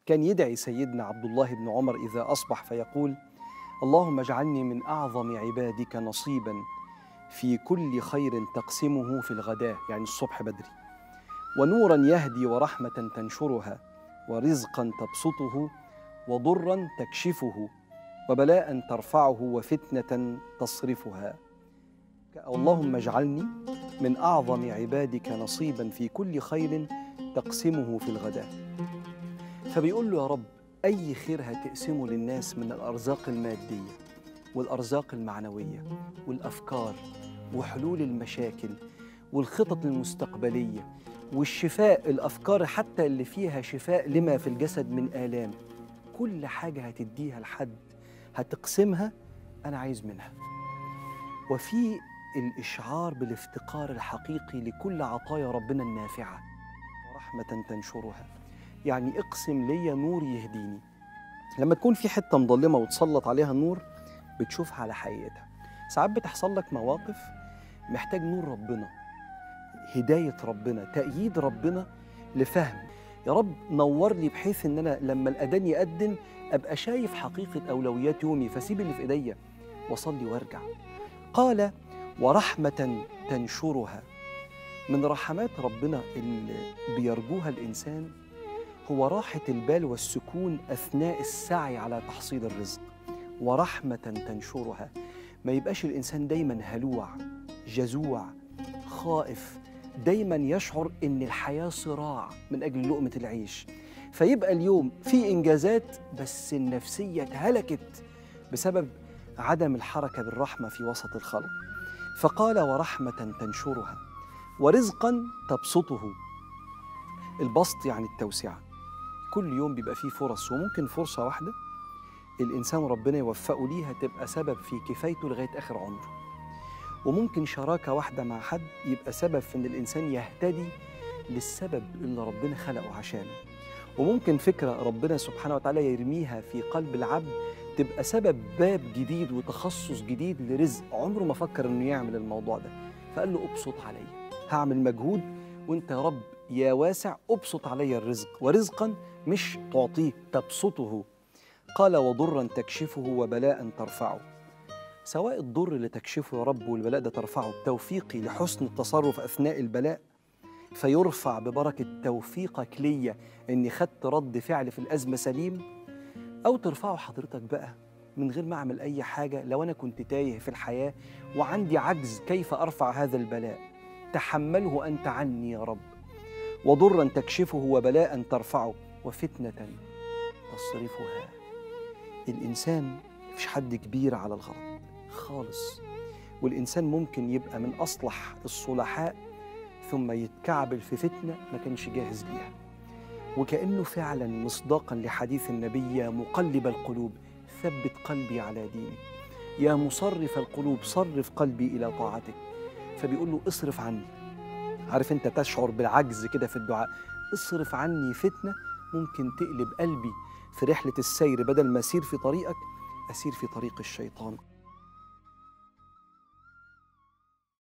كان يدعي سيدنا عبد الله بن عمر إذا أصبح فيقول اللهم اجعلني من أعظم عبادك نصيبا في كل خير تقسمه في الغداء يعني الصبح بدري ونورا يهدي ورحمة تنشرها ورزقا تبسطه وضرا تكشفه وبلاء ترفعه وفتنة تصرفها اللهم اجعلني من أعظم عبادك نصيبا في كل خير تقسمه في الغداء فبيقول له يا رب أي خير هتقسمه للناس من الأرزاق المادية والأرزاق المعنوية والأفكار وحلول المشاكل والخطط المستقبلية والشفاء الأفكار حتى اللي فيها شفاء لما في الجسد من آلام كل حاجة هتديها لحد هتقسمها أنا عايز منها وفي الإشعار بالافتقار الحقيقي لكل عطايا ربنا النافعة ورحمة تنشرها يعني اقسم لي نور يهديني لما تكون في حتة مظلمة وتسلط عليها النور بتشوفها على حقيقتها ساعات بتحصل لك مواقف محتاج نور ربنا هداية ربنا تأييد ربنا لفهم يا رب نور لي بحيث ان انا لما الاذان يأذن ابقى شايف حقيقة اولويات يومي فسيب اللي في ايديا واصلي وارجع قال ورحمة تنشرها من رحمات ربنا اللي بيرجوها الانسان هو راحة البال والسكون اثناء السعي على تحصيل الرزق ورحمة تنشرها ما يبقاش الانسان دايما هلوع جزوع خائف دايما يشعر ان الحياه صراع من اجل لقمه العيش فيبقى اليوم في انجازات بس النفسيه اتهلكت بسبب عدم الحركه بالرحمه في وسط الخلق فقال ورحمه تنشرها ورزقا تبسطه البسط يعني التوسعه كل يوم بيبقى فيه فرص وممكن فرصه واحده الانسان ربنا يوفقه ليها تبقى سبب في كفايته لغايه اخر عمره وممكن شراكة واحدة مع حد يبقى سبب في إن الإنسان يهتدي للسبب اللي ربنا خلقه عشانه وممكن فكرة ربنا سبحانه وتعالى يرميها في قلب العبد تبقى سبب باب جديد وتخصص جديد لرزق عمره ما فكر إنه يعمل الموضوع ده فقال له أبسط عليا هعمل مجهود وانت يا رب يا واسع ابسط علي الرزق ورزقا مش تعطيه تبسطه قال وضرا تكشفه وبلاء ترفعه سواء الضر اللي تكشفه يا رب والبلاء ده ترفعه بتوفيقي لحسن التصرف اثناء البلاء فيرفع ببركه توفيقك ليا اني خدت رد فعل في الازمه سليم او ترفعه حضرتك بقى من غير ما اعمل اي حاجه لو انا كنت تايه في الحياه وعندي عجز كيف ارفع هذا البلاء تحمله انت عني يا رب وضرا تكشفه وبلاء ترفعه وفتنه تصرفها الانسان مفيش حد كبير على الغلط خالص والإنسان ممكن يبقى من أصلح الصلحاء ثم يتكعبل في فتنة ما كانش جاهز ليها وكأنه فعلا مصداقا لحديث النبي يا مقلب القلوب ثبت قلبي على دينك يا مصرف القلوب صرف قلبي إلى طاعتك فبيقول له اصرف عني عارف انت تشعر بالعجز كده في الدعاء اصرف عني فتنة ممكن تقلب قلبي في رحلة السير بدل ما أسير في طريقك أسير في طريق الشيطان